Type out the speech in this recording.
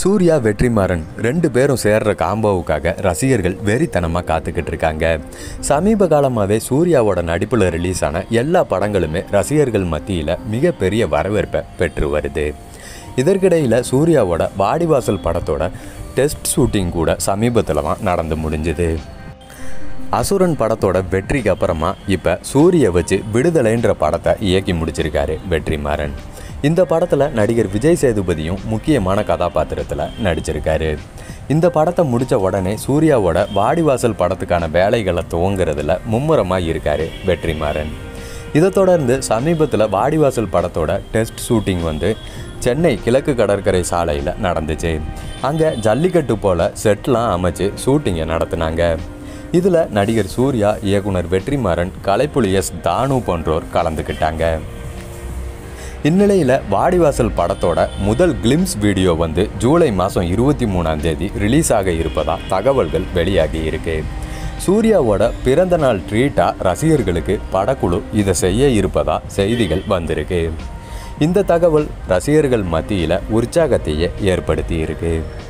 சூர்யா வெற்றிமாறன் ரெண்டு பேரும் சேர்ற காம்போவுக்காக ரசிகர்கள் வெறித்தனமாக காத்துக்கிட்டு இருக்காங்க சமீப காலமாகவே சூர்யாவோட நடிப்பில் ரிலீஸ் ஆன எல்லா படங்களுமே ரசிகர்கள் மத்தியில் மிகப்பெரிய வரவேற்பை பெற்று வருது இதற்கிடையில் சூர்யாவோட வாடிவாசல் படத்தோட டெஸ்ட் ஷூட்டிங் கூட சமீபத்தில் தான் நடந்து முடிஞ்சுது அசுரன் படத்தோட வெற்றிக்கு அப்புறமா இப்போ சூரிய வச்சு விடுதலைன்ற படத்தை இயக்கி முடிச்சிருக்காரு வெற்றிமாறன் இந்த படத்தில் நடிகர் விஜய் சேதுபதியும் முக்கியமான கதாபாத்திரத்தில் நடிச்சிருக்காரு இந்த படத்தை முடித்த உடனே சூர்யாவோட வாடிவாசல் படத்துக்கான வேலைகளை துவங்குறதுல மும்முரமாக இருக்காரு வெற்றிமாறன் இதை தொடர்ந்து சமீபத்தில் வாடிவாசல் படத்தோட டெஸ்ட் ஷூட்டிங் வந்து சென்னை கிழக்கு கடற்கரை சாலையில் நடந்துச்சு அங்கே ஜல்லிக்கட்டு போல் செட்லாம் அமைச்சு ஷூட்டிங்கை நடத்துனாங்க இதில் நடிகர் சூர்யா இயக்குனர் வெற்றிமாறன் கலைப்புலி எஸ் தானு போன்றோர் கலந்துக்கிட்டாங்க இந்நிலையில் வாடிவாசல் படத்தோட முதல் கிளிம்ஸ் வீடியோ வந்து ஜூலை மாதம் இருபத்தி மூணாம் தேதி ரிலீஸ் ஆக இருப்பதா தகவல்கள் வெளியாகி இருக்கு சூர்யாவோட பிறந்த நாள் ட்ரீட்டாக ரசிகர்களுக்கு படக்குழு இதை செய்ய இருப்பதா செய்திகள் வந்திருக்கு இந்த தகவல் ரசிகர்கள் மத்தியில் உற்சாகத்தையே ஏற்படுத்தி இருக்கு